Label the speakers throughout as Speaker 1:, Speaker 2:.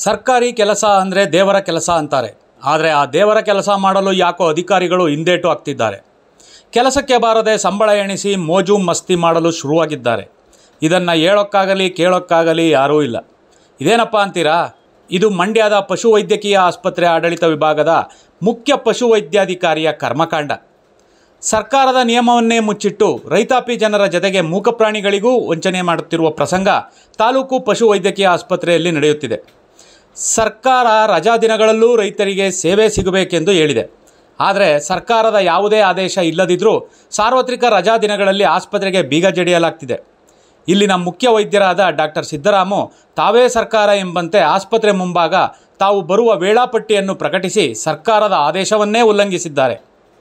Speaker 1: ಸರ್ಕಾರಿ ಕೆಲಸ ಅಂದರೆ ದೇವರ ಕೆಲಸ ಅಂತಾರೆ ಆದರೆ ಆ ದೇವರ ಕೆಲಸ ಮಾಡಲು ಯಾಕೋ ಅಧಿಕಾರಿಗಳು ಹಿಂದೇಟು ಹಾಕ್ತಿದ್ದಾರೆ ಕೆಲಸಕ್ಕೆ ಬಾರದೆ ಸಂಬಳ ಎಣಿಸಿ ಮೋಜು ಮಸ್ತಿ ಮಾಡಲು ಶುರುವಾಗಿದ್ದಾರೆ ಇದನ್ನು ಹೇಳೋಕ್ಕಾಗಲಿ ಕೇಳೋಕ್ಕಾಗಲಿ ಯಾರೂ ಇಲ್ಲ ಇದೇನಪ್ಪ ಅಂತೀರಾ ಇದು ಮಂಡ್ಯದ ಪಶುವೈದ್ಯಕೀಯ ಆಸ್ಪತ್ರೆ ಆಡಳಿತ ವಿಭಾಗದ ಮುಖ್ಯ ಪಶುವೈದ್ಯಾಧಿಕಾರಿಯ ಕರ್ಮಕಾಂಡ ಸರ್ಕಾರದ ನಿಯಮವನ್ನೇ ಮುಚ್ಚಿಟ್ಟು ರೈತಾಪಿ ಜನರ ಜತೆಗೆ ಮೂಕ ಪ್ರಾಣಿಗಳಿಗೂ ವಂಚನೆ ಮಾಡುತ್ತಿರುವ ಪ್ರಸಂಗ ತಾಲೂಕು ಪಶುವೈದ್ಯಕೀಯ ಆಸ್ಪತ್ರೆಯಲ್ಲಿ ನಡೆಯುತ್ತಿದೆ ಸರ್ಕಾರ ರಜಾ ದಿನಗಳಲ್ಲೂ ರೈತರಿಗೆ ಸೇವೆ ಸಿಗಬೇಕೆಂದು ಹೇಳಿದೆ ಆದರೆ ಸರ್ಕಾರದ ಯಾವುದೇ ಆದೇಶ ಇಲ್ಲದಿದ್ದರೂ ಸಾರ್ವತ್ರಿಕ ರಜಾ ದಿನಗಳಲ್ಲಿ ಆಸ್ಪತ್ರೆಗೆ ಬೀಗ ಜಡಿಯಲಾಗ್ತಿದೆ ಇಲ್ಲಿನ ಮುಖ್ಯ ವೈದ್ಯರಾದ ಡಾಕ್ಟರ್ ಸಿದ್ದರಾಮು ತಾವೇ ಸರ್ಕಾರ ಎಂಬಂತೆ ಆಸ್ಪತ್ರೆ ಮುಂಭಾಗ ತಾವು ಬರುವ ವೇಳಾಪಟ್ಟಿಯನ್ನು ಪ್ರಕಟಿಸಿ ಸರ್ಕಾರದ ಆದೇಶವನ್ನೇ ಉಲ್ಲಂಘಿಸಿದ್ದಾರೆ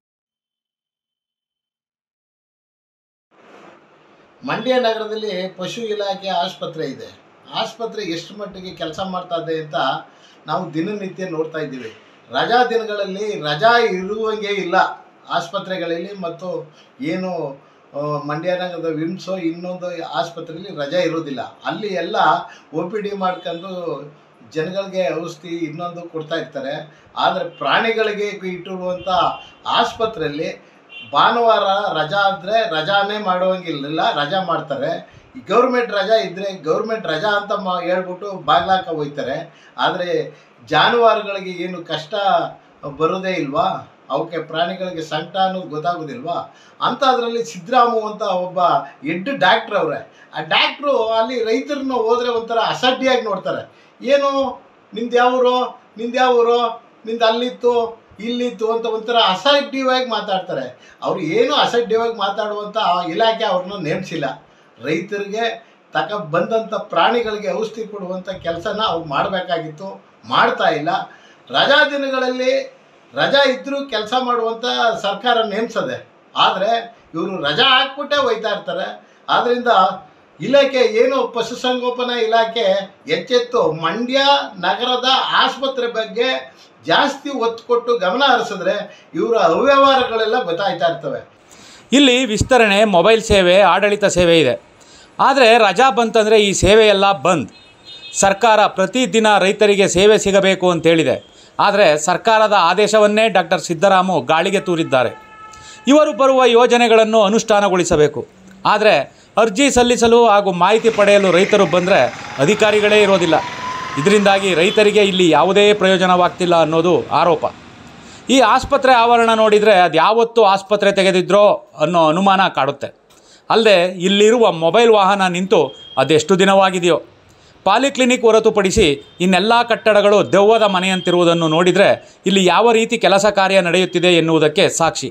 Speaker 2: ಮಂಡ್ಯ ನಗರದಲ್ಲಿ ಪಶು ಇಲಾಖೆ ಆಸ್ಪತ್ರೆ ಇದೆ ಆಸ್ಪತ್ರೆ ಎಷ್ಟು ಮಟ್ಟಿಗೆ ಕೆಲಸ ಮಾಡ್ತಾ ಇದೆ ಅಂತ ನಾವು ದಿನನಿತ್ಯ ನೋಡ್ತಾ ಇದ್ದೀವಿ ರಜಾ ದಿನಗಳಲ್ಲಿ ರಜಾ ಇರುವಂಗೆ ಇಲ್ಲ ಆಸ್ಪತ್ರೆಗಳಲ್ಲಿ ಮತ್ತು ಏನು ಆ, ಮಂಡ್ಯ ನಗರದ ವಿಮ್ಸೋ ಇನ್ನೊಂದು ಆಸ್ಪತ್ರೆಯಲ್ಲಿ ರಜಾ ಇರೋದಿಲ್ಲ ಅಲ್ಲಿ ಎಲ್ಲ ಒ ಪಿ ಡಿ ಮಾಡ್ಕೊಂಡು ಜನಗಳಿಗೆ ಔಷಧಿ ಇನ್ನೊಂದು ಕೊಡ್ತಾ ಇರ್ತಾರೆ ಆದರೆ ಪ್ರಾಣಿಗಳಿಗೆ ಇಟ್ಟಿರುವಂಥ ಆಸ್ಪತ್ರೆಯಲ್ಲಿ ಭಾನುವಾರ ರಜಾ ಅಂದರೆ ರಜಾನೇ ಮಾಡುವಂಗಿಲ್ಲ ರಜಾ ಮಾಡ್ತಾರೆ ಗೌರ್ಮೆಂಟ್ ರಜಾ ಇದ್ದರೆ ಗೌರ್ಮೆಂಟ್ ರಜಾ ಅಂತ ಮಾ ಹೇಳ್ಬಿಟ್ಟು ಬಾಗ್ಲಾಕ ಹೋಯ್ತಾರೆ ಆದರೆ ಜಾನುವಾರುಗಳಿಗೆ ಏನು ಕಷ್ಟ ಬರೋದೇ ಇಲ್ವಾ ಅವಕ್ಕೆ ಪ್ರಾಣಿಗಳಿಗೆ ಸಂಕಟ ಅನ್ನೋದು ಗೊತ್ತಾಗೋದಿಲ್ವಾ ಅಂತ ಅದರಲ್ಲಿ ಸಿದ್ದರಾಮು ಅಂತ ಒಬ್ಬ ಹೆಡ್ ಡಾಕ್ಟ್ರ್ ಅವರೇ ಆ ಡಾಕ್ಟ್ರು ಅಲ್ಲಿ ರೈತರನ್ನ ಹೋದ್ರೆ ಒಂಥರ ಅಸಡ್ಡಿಯಾಗಿ ನೋಡ್ತಾರೆ ಏನು ನಿಮ್ದು ಯಾವ ಊರು ನಿಮ್ದು ಯಾವ ಊರು ನಿಂದು ಅಲ್ಲಿತ್ತು ಇಲ್ಲಿತ್ತು ಅಂತ ಒಂಥರ ಅಸಡ್ಯವಾಗಿ ಮಾತಾಡ್ತಾರೆ ಅವ್ರು ಏನು ಅಸಡ್ಯವಾಗಿ ಮಾತಾಡುವಂಥ ಆ ಇಲಾಖೆ ಅವ್ರನ್ನ ನೇಮಿಸಿಲ್ಲ ರೈತರಿಗೆ ತಕ ಬಂದಂಥ ಪ್ರಾಣಿಗಳಿಗೆ ಔಷಧಿ ಕೊಡುವಂಥ ಕೆಲಸನ ಅವ್ರು ಮಾಡಬೇಕಾಗಿತ್ತು ಮಾಡ್ತಾ ಇಲ್ಲ ರಜಾ ದಿನಗಳಲ್ಲಿ ರಜಾ ಇದ್ದರೂ ಕೆಲಸ ಮಾಡುವಂಥ ಸರ್ಕಾರ ನೇಮಿಸದೆ ಆದರೆ ಇವರು ರಜಾ ಹಾಕ್ಬಿಟ್ಟೆ ಹೋಯ್ತಾ ಇರ್ತಾರೆ ಆದ್ದರಿಂದ ಇಲಾಖೆ ಏನು ಪಶುಸಂಗೋಪನಾ ಇಲಾಖೆ ಎಚ್ಚೆತ್ತು ಮಂಡ್ಯ ನಗರದ ಆಸ್ಪತ್ರೆ ಬಗ್ಗೆ ಜಾಸ್ತಿ ಒತ್ತು ಕೊಟ್ಟು ಗಮನ ಹರಿಸಿದ್ರೆ ಇವರ ಅವ್ಯವಹಾರಗಳೆಲ್ಲ ಗೊತ್ತಾಯ್ತಾ ಇರ್ತವೆ
Speaker 1: ಇಲ್ಲಿ ವಿಸ್ತರಣೆ ಮೊಬೈಲ್ ಸೇವೆ ಆಡಳಿತ ಸೇವೆ ಇದೆ ಆದರೆ ರಜಾ ಬಂತಂದರೆ ಈ ಸೇವೆಯೆಲ್ಲ ಬಂದ್ ಸರ್ಕಾರ ಪ್ರತಿದಿನ ರೈತರಿಗೆ ಸೇವೆ ಸಿಗಬೇಕು ಅಂತೇಳಿದೆ ಆದರೆ ಸರ್ಕಾರದ ಆದೇಶವನ್ನೇ ಡಾಕ್ಟರ್ ಸಿದ್ದರಾಮು ಗಾಳಿಗೆ ತೂರಿದ್ದಾರೆ ಇವರು ಬರುವ ಯೋಜನೆಗಳನ್ನು ಅನುಷ್ಠಾನಗೊಳಿಸಬೇಕು ಆದರೆ ಅರ್ಜಿ ಸಲ್ಲಿಸಲು ಹಾಗೂ ಮಾಹಿತಿ ಪಡೆಯಲು ರೈತರು ಬಂದರೆ ಅಧಿಕಾರಿಗಳೇ ಇರೋದಿಲ್ಲ ಇದರಿಂದಾಗಿ ರೈತರಿಗೆ ಇಲ್ಲಿ ಯಾವುದೇ ಪ್ರಯೋಜನವಾಗ್ತಿಲ್ಲ ಅನ್ನೋದು ಆರೋಪ ಈ ಆಸ್ಪತ್ರೆ ಆವರಣ ನೋಡಿದರೆ ಅದು ಯಾವತ್ತು ಆಸ್ಪತ್ರೆ ತೆಗೆದಿದ್ರೋ ಅನ್ನೋ ಅನುಮಾನ ಕಾಡುತ್ತೆ ಅಲ್ಲದೆ ಇಲ್ಲಿರುವ ಮೊಬೈಲ್ ವಾಹನ ನಿಂತು ಅದೆಷ್ಟು ದಿನವಾಗಿದೆಯೋ ಪಾಲಿಕ್ಲಿನಿಕ್ ಹೊರತುಪಡಿಸಿ ಇನ್ನೆಲ್ಲ ಕಟ್ಟಡಗಳು ದೆವ್ವದ ಮನೆಯಂತಿರುವುದನ್ನು ನೋಡಿದರೆ ಇಲ್ಲಿ ಯಾವ ರೀತಿ ಕೆಲಸ ಕಾರ್ಯ ನಡೆಯುತ್ತಿದೆ ಎನ್ನುವುದಕ್ಕೆ ಸಾಕ್ಷಿ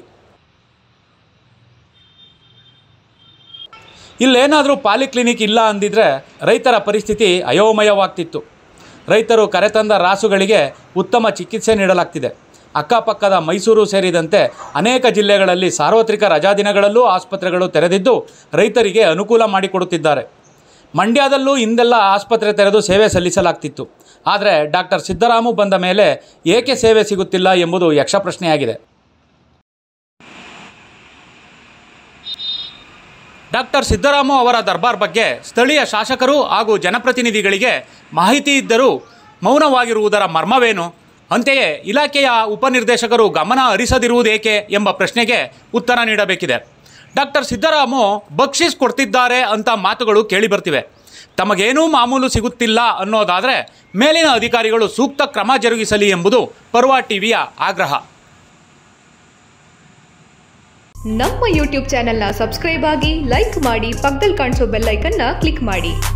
Speaker 1: ಇಲ್ಲೇನಾದರೂ ಪಾಲಿಕ್ಲಿನಿಕ್ ಇಲ್ಲ ಅಂದಿದ್ರೆ ರೈತರ ಪರಿಸ್ಥಿತಿ ಅಯೋಮಯವಾಗ್ತಿತ್ತು ರೈತರು ಕರೆತಂದ ರಾಸುಗಳಿಗೆ ಉತ್ತಮ ಚಿಕಿತ್ಸೆ ನೀಡಲಾಗ್ತಿದೆ ಅಕ್ಕಪಕ್ಕದ ಮೈಸೂರು ಸೇರಿದಂತೆ ಅನೇಕ ಜಿಲ್ಲೆಗಳಲ್ಲಿ ಸಾರ್ವತ್ರಿಕ ರಜಾದಿನಗಳಲ್ಲೂ ಆಸ್ಪತ್ರೆಗಳು ತೆರೆದಿದ್ದು ರೈತರಿಗೆ ಅನುಕೂಲ ಮಾಡಿಕೊಡುತ್ತಿದ್ದಾರೆ ಮಂಡ್ಯದಲ್ಲೂ ಹಿಂದೆಲ್ಲ ಆಸ್ಪತ್ರೆ ತೆರೆದು ಸೇವೆ ಸಲ್ಲಿಸಲಾಗ್ತಿತ್ತು ಆದರೆ ಡಾಕ್ಟರ್ ಸಿದ್ದರಾಮು ಬಂದ ಮೇಲೆ ಏಕೆ ಸೇವೆ ಸಿಗುತ್ತಿಲ್ಲ ಎಂಬುದು ಯಕ್ಷಪ್ರಶ್ನೆಯಾಗಿದೆ ಡಾಕ್ಟರ್ ಸಿದ್ದರಾಮು ಅವರ ದರ್ಬಾರ್ ಬಗ್ಗೆ ಸ್ಥಳೀಯ ಶಾಸಕರು ಹಾಗೂ ಜನಪ್ರತಿನಿಧಿಗಳಿಗೆ ಮಾಹಿತಿ ಇದ್ದರೂ ಮೌನವಾಗಿರುವುದರ ಮರ್ಮವೇನು ಅಂತೆಯೇ ಇಲಾಖೆಯ ಉಪನಿರ್ದೇಶಕರು ಗಮನ ಹರಿಸದಿರುವುದೇಕೆ ಎಂಬ ಪ್ರಶ್ನೆಗೆ ಉತ್ತರ ನೀಡಬೇಕಿದೆ ಡಾಕ್ಟರ್ ಸಿದ್ದರಾಮು ಬಕ್ಷಿಸ್ ಕೊಡ್ತಿದ್ದಾರೆ ಅಂತ ಮಾತುಗಳು ಕೇಳಿಬರ್ತಿವೆ ತಮಗೇನೂ ಮಾಮೂಲು ಸಿಗುತ್ತಿಲ್ಲ ಅನ್ನೋದಾದರೆ ಮೇಲಿನ ಅಧಿಕಾರಿಗಳು ಸೂಕ್ತ ಕ್ರಮ ಜರುಗಿಸಲಿ ಎಂಬುದು ಪರ್ವ ಟಿವಿಯ ಆಗ್ರಹ
Speaker 3: ನಮ್ಮ ಯೂಟ್ಯೂಬ್ ಚಾನೆಲ್ನ ಸಬ್ಸ್ಕ್ರೈಬ್ ಆಗಿ ಲೈಕ್ ಮಾಡಿ ಪಕ್ಕದಲ್ಲಿ ಕಾಣಿಸೋ ಬೆಲ್ ಐಕನ್ನ ಕ್ಲಿಕ್ ಮಾಡಿ